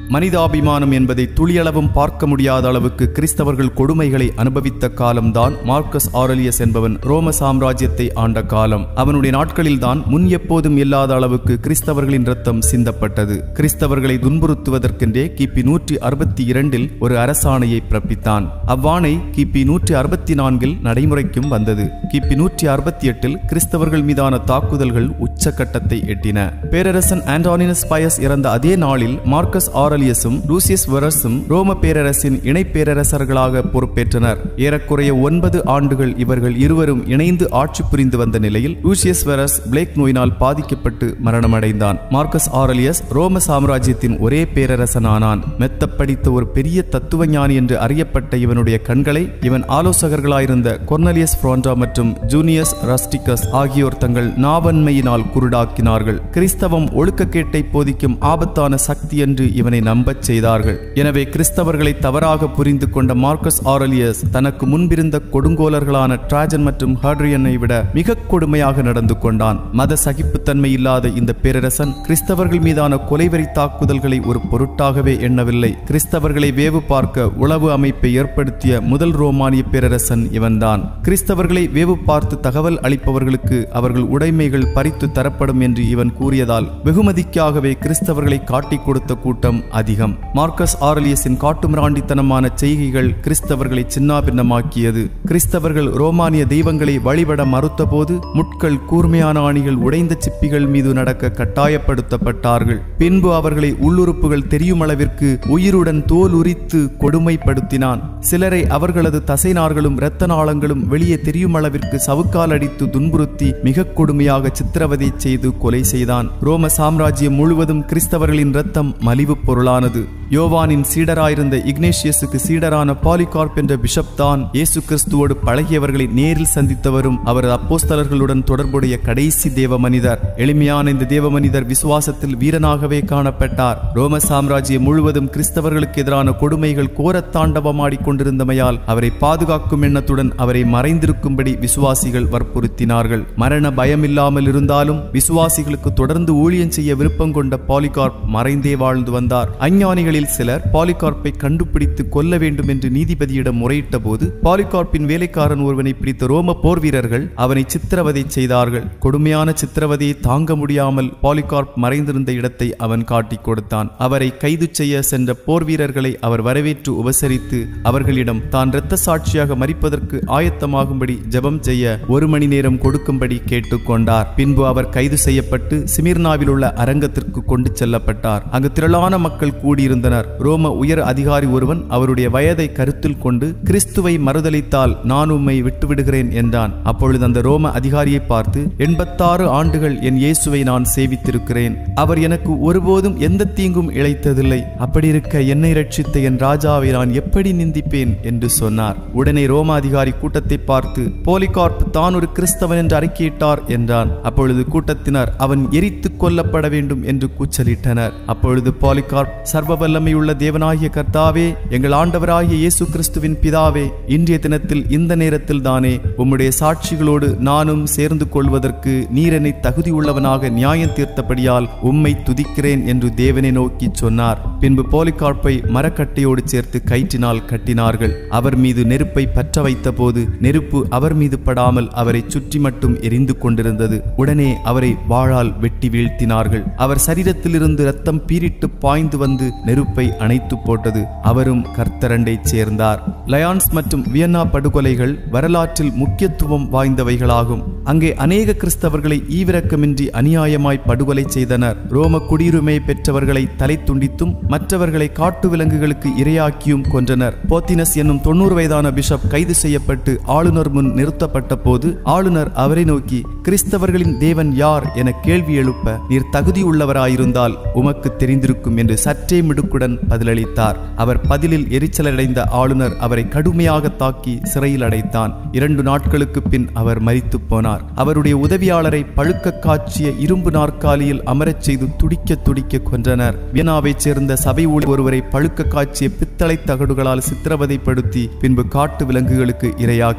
மனிதாபிமானம் என்பதை துளியளவும் பார்க்க முடியாத அளவுக்கு கிறிஸ்தவர்கள் கொடுமைகளை அனுபவித்த காலம்தான் மார்க்கஸ் ஆரலியஸ் என்பவன் ரோம சாம்ராஜ்யத்தை ஆண்ட காலம் அவனுடைய நாட்களில்தான் முன் எப்போதும் இல்லாத அளவுக்கு கிறிஸ்தவர்களின் ரத்தம் சிந்தப்பட்டது கிறிஸ்தவர்களை துன்புறுத்துவதற்கென்றே கிபி நூற்றி அறுபத்தி இரண்டில் ஒரு அரசாணையை பிறப்பித்தான் அவ்வாணை கிபி நூற்றி அறுபத்தி நான்கில் நடைமுறைக்கும் வந்தது கிபி நூற்றி அறுபத்தி எட்டில் கிறிஸ்தவர்கள் மீதான தாக்குதல்கள் உச்சக்கட்டத்தை எட்டின பேரரசன் ஆண்டோனினஸ் பயஸ் இறந்த அதே நாளில் மார்க்கஸ் ஆரலியஸும் லூசியஸ் வெரஸும் ரோம பேரரசின் இணை பேரரசர்களாக பொறுப்பேற்றனர் ஏறக்குறைய ஒன்பது ஆண்டுகள் இவர்கள் இருவரும் இணைந்து ஆட்சி புரிந்து வந்த நிலையில் லூசியஸ் வெரஸ் பிளேக் நோயினால் பாதிக்கப்பட்டு மரணமடைந்தான் மார்க்கஸ் ஆரலியஸ் ரோம சாம்ராஜ்யத்தின் ஒரே பேரரசனானான் மெத்த படித்த ஒரு பெரிய தத்துவஞானி என்று அறியப்பட்ட இவனுடைய கண்களை இவன் ஆலோசகர்களாயிருந்த கொர்னலியஸ் ஃப்ரோண்டா மற்றும் ஜூனியஸ் ரஸ்டிகஸ் ஆகியோர் தங்கள் நாவன்மையினால் குருடாக்கினார்கள் கிறிஸ்தவம் ஒழுக்கக்கேட்டை போதிக்கும் ஆபத்தான சக்தி என்று இவனை நம்பச் செய்தார்கள் எனவே கிறிஸ்தவர்களை தவறாக புரிந்து கொண்ட மார்க்கஸ் ஆரலியஸ் தனக்கு முன்பிருந்த கொடுங்கோலர்களான டிராஜன் மற்றும் ஹாட்ரியனை விட மிக கொடுமையாக நடந்து கொண்டான் மத சகிப்புத்தன்மை இல்லாத இந்த பேரரசன் கிறிஸ்தவர்கள் மீதான கொலைவெறி தாக்குதல்களை ஒரு பொருட்டாகவே எண்ணவில்லை கிறிஸ்தவர்களை வேவு பார்க்க உளவு அமைப்பை ஏற்படுத்திய முதல் ரோமானிய பேரரசன் இவன்தான் கிறிஸ்தவர்களை வேவு பார்த்து தகவல் அளிப்பவர்களுக்கு அவர்கள் உடைமைகள் பறித்து தரப்படும் என்று இவன் கூறியதால் வெகுமதிக்காகவே கிறிஸ்தவர்களை காட்டிக் கொடுத்த கூட்டம் அதிகம் மார்க்கஸ் ஆரலியஸின் காட்டுமிராண்டித்தனமான செய்கைகள் கிறிஸ்தவர்களை சின்னாபின்னமாக்கியது கிறிஸ்தவர்கள் ரோமானிய தெய்வங்களை வழிபட மறுத்தபோது முட்கள் கூர்மையான ஆணிகள் உடைந்த சிப்பிகள் மீது நடக்க கட்டாயப்படுத்தப்பட்டார்கள் பின்பு அவர்களை உள்ளுறுப்புகள் தெரியும் அளவிற்கு உயிருடன் தோல் உரித்து கொடுமைப்படுத்தினான் சிலரை அவர்களது தசைநார்களும் இரத்த நாளங்களும் வெளியே தெரியும் அளவிற்கு சவுக்கால் அடித்து துன்புறுத்தி மிக கொடுமையாக சித்திரவதை செய்து கொலை செய்தான் ரோம சாம்ராஜ்யம் முழுவதும் கிறிஸ்தவர்களின் இரத்தம் மலிவு பொருளானது யோவானின் சீடராயிருந்த இக்னேஷியஸுக்கு சீடரான பாலிகார்ப் என்ற பிஷப் தான் இயேசு கிறிஸ்துவோடு பழகியவர்களை நேரில் சந்தித்தவரும் அவரது அப்போஸ்தலர்களுடன் தொடர்புடைய கடைசி தேவ மனிதர் எளிமையான இந்த தேவ மனிதர் விசுவாசத்தில் வீரனாகவே காணப்பட்டார் ரோம சாம்ராஜ்யம் முழுவதும் கிறிஸ்தவர்களுக்கு எதிரான கொடுமைகள் கோரத்தாண்டவமாடிக் கொண்டிருந்தமையால் அவரை பாதுகாக்கும் எண்ணத்துடன் அவரை மறைந்திருக்கும்படி விசுவாசிகள் வற்புறுத்தினார்கள் மரண பயமில்லாமல் இருந்தாலும் விசுவாசிகளுக்கு தொடர்ந்து ஊழியம் செய்ய விருப்பம் கொண்ட பாலிகார்ப் மறைந்தே வாழ்ந்து வந்தார் அஞ்ஞானிகளில் சிலர் பாலிகார்ப்பை கண்டுபிடித்து கொல்ல வேண்டும் என்று நீதிபதியிடம் முறையிட்ட போது பாலிகார்ப்பின் வேலைக்காரன் ஒருவனை பிடித்த ரோம போர் வீரர்கள் அவனை சித்திரவதை செய்தார்கள் கொடுமையான சித்திரவதையை தாங்க முடியாமல் பாலிகார்ப் மறைந்திருந்த இடத்தை அவன் காட்டிக் கொடுத்தான் அவரை கைது செய்ய சென்ற போர் வீரர்களை அவர் வரவேற்று உபசரித்து அவர்களிடம் தான் இரத்த சாட்சியாக மறிப்பதற்கு ஆயத்தமாகும்படி ஜெபம் செய்ய ஒரு மணி நேரம் கொடுக்கும்படி கேட்டுக்கொண்டார் பின்பு அவர் கைது செய்யப்பட்டு சிமிர்னாவில் உள்ள அரங்கத்திற்கு கொண்டு செல்லப்பட்டார் அங்கு திரளான மக்கள் கூடியிருந்தனர் ரோம உயர் அதிகாரி ஒருவன் அவருடைய வயதை கருத்தில் கொண்டு கிறிஸ்துவை மறுதலித்தால் நான் உம்மை விட்டுவிடுகிறேன் என்றான் அப்பொழுது அந்த ரோம அதிகாரியை பார்த்து எண்பத்தாறு ஆண்டுகள் என் இயேசுவை நான் சேவித்திருக்கிறேன் அவர் எனக்கு ஒருபோதும் எந்த தீங்கும் இழைத்ததில்லை அப்படி இருக்க என்னை ரட்சித்த என் ராஜாவை நான் எப்படி நிந்திப்பேன் என்று சொன்னார் உடனே ரோம அதிகாரி கூட்டத்தை பார்த்து போலிகார்ப் தான் ஒரு கிறிஸ்தவன் என்று அறிக்கையிட்டார் என்றான் அப்பொழுது கூட்டத்தினர் அவன் எரித்து கொல்லப்பட வேண்டும் என்று கூச்சலிட்டனர் அப்பொழுது பாலிகார்ப் சர்வ வல்லமையுள்ள தேவனாகிய கர்த்தாவே எங்கள் ஆண்டவராகிய இயேசு கிறிஸ்துவின் பிதாவே இன்றைய தினத்தில் இந்த நேரத்தில் தானே உம்முடைய சாட்சிகளோடு நானும் சேர்ந்து கொள்வதற்கு நீர் என்னை தகுதியுள்ளவனாக நியாயம் தீர்த்தபடியால் உம்மை துதிக்கிறேன் என்று தேவனை நோக்கி சொன்னார் பின்பு போலிகார்ப்பை மரக்கட்டையோடு சேர்த்து கயிற்றினால் கட்டினார்கள் அவர் மீது நெருப்பை பற்ற வைத்த போது நெருப்பு அவர் மீது படாமல் அவரை சுற்றி மட்டும் எரிந்து கொண்டிருந்தது உடனே அவரை வாளால் வெட்டி வீழ்த்தினார்கள் அவர் சரீரத்திலிருந்து ரத்தம் பீரிட்டு பாய்ந்து வந்து நெருப்பை அணைத்து போட்டது அவரும் கர்த்தரண்டைச் சேர்ந்தார் லயான்ஸ் மற்றும் வியன்னா படுகொலைகள் வரலாற்றில் முக்கியத்துவம் வாய்ந்தவைகளாகும் அங்கே அநேக கிறிஸ்தவர்களை ஈவிரக்கமின்றி அநியாயமாய் படுகொலை செய்தனர் ரோம குடியுரிமை பெற்றவர்களை தலை துண்டித்தும் மற்றவர்களை காட்டு விலங்குகளுக்கு இரையாக்கியும் கொன்றனர் போத்தினஸ் என்னும் தொண்ணூறு வயதான பிஷப் கைது செய்யப்பட்டு ஆளுநர் முன் நிறுத்தப்பட்ட போது ஆளுநர் அவரை நோக்கி கிறிஸ்தவர்களின் தேவன் யார் என கேள்வி எழுப்ப நீர் தகுதியுள்ளவராயிருந்தால் உமக்கு தெரிந்திருக்கும் என்று சற்றே மிடுக்குடன் பதிலளித்தார் அவர் பதிலில் எரிச்சலடைந்த ஆளுநர் அவரை கடுமையாக தாக்கி சிறையில் அடைத்தான் இரண்டு நாட்களுக்கு பின் அவர் மரித்துப் போனார் அவருடைய உதவியாளரை பழுக்க காய்ச்சிய இரும்பு நாற்காலியில் அமரச் செய்து துடிக்க துடிக்க கொன்றனர் வியனாவைச் சேர்ந்த சபை ஊழியர் ஒருவரை பழுக்க காய்ச்சிய பித்தளை தகடுகளால் சித்திரவதைப்படுத்தி பின்பு காட்டு விலங்குகளுக்கு இரையாக்கினர்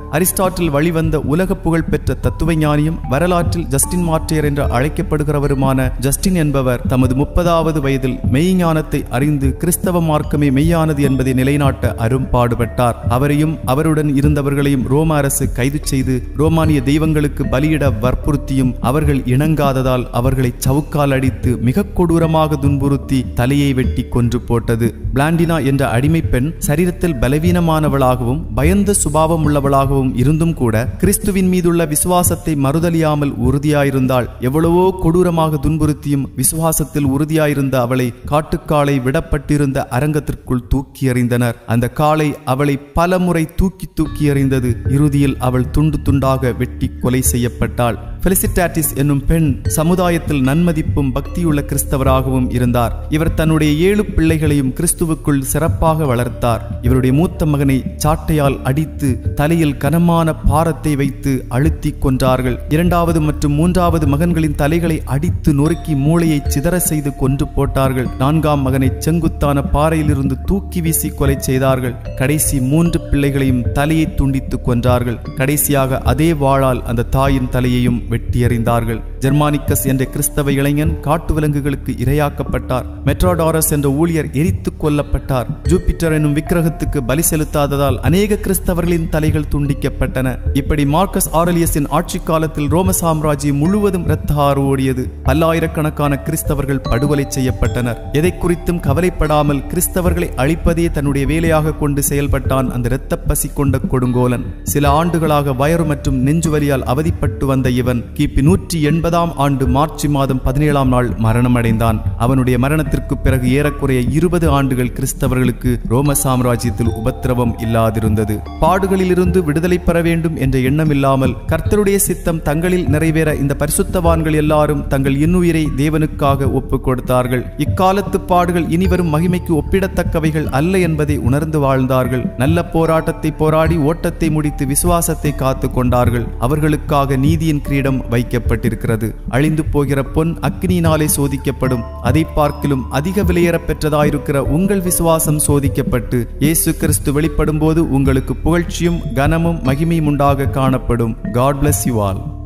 அரிஸ்டாட்டில் வழிவந்த உலக புகழ்பெற்ற தத்துவஞானியும் வரலாற்றில் ஜஸ்டின் மார்டியர் என்று அழைக்கப்படுகிறவருமான ஜஸ்டின் என்பவர் தமது முப்பதாவது வயதில் மெய்ஞானத்தை அறிந்து கிறிஸ்தவ மார்க்கமே மெய்யானது என்பதை நிலைநாட்ட அரும்பாடுபட்டார் அவரையும் அவருடன் இருந்தவர்களையும் ரோம அரசு கைது செய்து ரோமானிய தெய்வங்களுக்கு பலியிட வற்புறுத்தியும் அவர்கள் இணங்காததால் அவர்களை சவுக்கால் அடித்து மிக கொடூரமாக துன்புறுத்தி தலையை வெட்டி கொன்று போட்டது பிளாண்டினா என்ற அடிமை பெண் சரீரத்தில் பலவீனமானவளாகவும் பயந்த சுபாவம் உள்ளவளாகவும் இருந்தும் கூட கிறிஸ்துவின் மீதுள்ள விசுவாசத்தை மறுதலியாமல் உறுதியாயிருந்தாள் எவ்வளவோ கொடூரமாக துன்புறுத்தியும் விசுவாசத்தில் உறுதியாயிருந்த அவளை காட்டுக்காலை விடப்பட்டிருந்த அரங்கத்திற்குள் தூக்கி எறிந்தனர் அந்த காலை அவளை பலமுறை தூக்கி தூக்கி எறிந்தது இறுதியில் அவள் துண்டு துண்டாக வெட்டி கொலை செய்யப்பட்டாள் பெலிசிட்டாட்டிஸ் என்னும் பெண் சமுதாயத்தில் நன்மதிப்பும் பக்தியுள்ள கிறிஸ்தவராகவும் இருந்தார் இவர் தன்னுடைய ஏழு பிள்ளைகளையும் கிறிஸ்துவுக்குள் சிறப்பாக வளர்த்தார் இவருடைய மூத்த மகனை சாட்டையால் அடித்து தலையில் கனமான பாரத்தை வைத்து அழுத்தி கொன்றார்கள் இரண்டாவது மற்றும் மூன்றாவது மகன்களின் தலைகளை அடித்து நொறுக்கி மூளையை சிதற செய்து கொன்று போட்டார்கள் நான்காம் மகனை செங்குத்தான பாறையிலிருந்து தூக்கி வீசி கொலை செய்தார்கள் கடைசி மூன்று பிள்ளைகளையும் தலையை துண்டித்து கொன்றார்கள் கடைசியாக அதே வாளால் அந்த தாயின் தலையையும் வெட்டி எறிந்தார்கள் ஜெர்மானிக்கஸ் என்ற கிறிஸ்தவ இளைஞன் காட்டு விலங்குகளுக்கு இரையாக்கப்பட்டார் மெட்ரோடாரஸ் என்ற ஊழியர் எரித்து கொல்லப்பட்டார் ஜூபிட்டர் என்னும் விக்கிரகத்துக்கு பலி செலுத்தாததால் அநேக கிறிஸ்தவர்களின் தலைகள் துண்டிக்கப்பட்டன இப்படி மார்க்கஸ் ஆரலியஸின் ஆட்சி காலத்தில் ரோம சாம்ராஜ்யம் முழுவதும் இரத்த ஆறு ஓடியது பல்லாயிரக்கணக்கான கிறிஸ்தவர்கள் படுகொலை செய்யப்பட்டனர் எதை குறித்தும் கவலைப்படாமல் கிறிஸ்தவர்களை அழிப்பதே தன்னுடைய வேலையாக கொண்டு செயல்பட்டான் அந்த இரத்த பசி கொண்ட கொடுங்கோலன் சில ஆண்டுகளாக வயறு மற்றும் நெஞ்சுவலியால் அவதிப்பட்டு வந்த இவன் கிபி நூற்றி எண்பதாம் ஆண்டு மார்ச் மாதம் பதினேழாம் நாள் மரணமடைந்தான் அவனுடைய மரணத்திற்கு பிறகு ஏறக்குறைய இருபது ஆண்டுகள் கிறிஸ்தவர்களுக்கு ரோம சாம்ராஜ்யத்தில் உபத்திரவம் இல்லாதிருந்தது பாடுகளிலிருந்து விடுதலை பெற வேண்டும் என்ற எண்ணம் இல்லாமல் கர்த்தருடைய சித்தம் தங்களில் நிறைவேற இந்த பரிசுத்தவான்கள் எல்லாரும் தங்கள் இன்னுயிரை தேவனுக்காக ஒப்புக் கொடுத்தார்கள் இக்காலத்து பாடுகள் இனிவரும் மகிமைக்கு ஒப்பிடத்தக்கவைகள் அல்ல என்பதை உணர்ந்து வாழ்ந்தார்கள் நல்ல போராட்டத்தை போராடி ஓட்டத்தை முடித்து விசுவாசத்தை காத்து கொண்டார்கள் அவர்களுக்காக நீதியின் கிரீடம் வைக்கப்பட்டிருக்கிறது அழிந்து போகிற பொன் அக்னியினாலே சோதிக்கப்படும் அதை பார்க்கிலும் அதிக விலையேற பெற்றதாயிருக்கிற உங்கள் விசுவாசம் சோதிக்கப்பட்டு இயேசு கிறிஸ்து வெளிப்படும் போது உங்களுக்கு புகழ்ச்சியும் கனமும் மகிமையும் உண்டாக காணப்படும் காட் bless யூ ஆல்